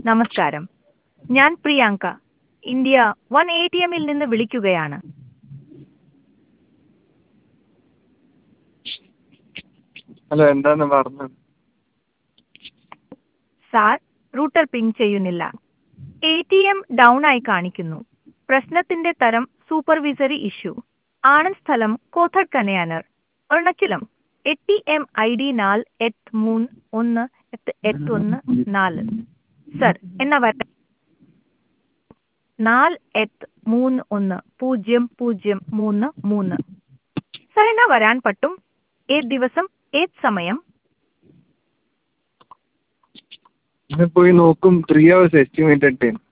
നമസ്കാരം ഞാൻ Priyanka India one A T എമ്മിൽ നിന്ന് വിളിക്കുകയാണ് ഹലോ എന്താണ് പറഞ്ഞത് സാർ റൂട്ടർ പിങ് ചെയ്യുന്നില്ല എ ടി എം ഡൗൺ ആയി കാണിക്കുന്നു പ്രശ്നത്തിന്റെ തരം സൂപ്പർവിസറി ഇഷ്യൂ ആനന്ദ് സ്ഥലം Kothad Kanayannur Ernakulam A T M I D നാല് എട്ട് മൂന്ന് ഒന്ന് എട്ട് എട്ട് ഒന്ന് നാല് സർ എന്നാ വര നാല് എട്ട് മൂന്ന് ഒന്ന് പൂജ്യം പൂജ്യം മൂന്ന് മൂന്ന് സർ എന്നാ വരാൻ പറ്റും ഏത് ദിവസം ഏത് സമയം ഞാൻ പോയി നോക്കും ത്രീ ഹവേഴ്സ് എസ്റ്റിമേറ്റഡ് ടൈം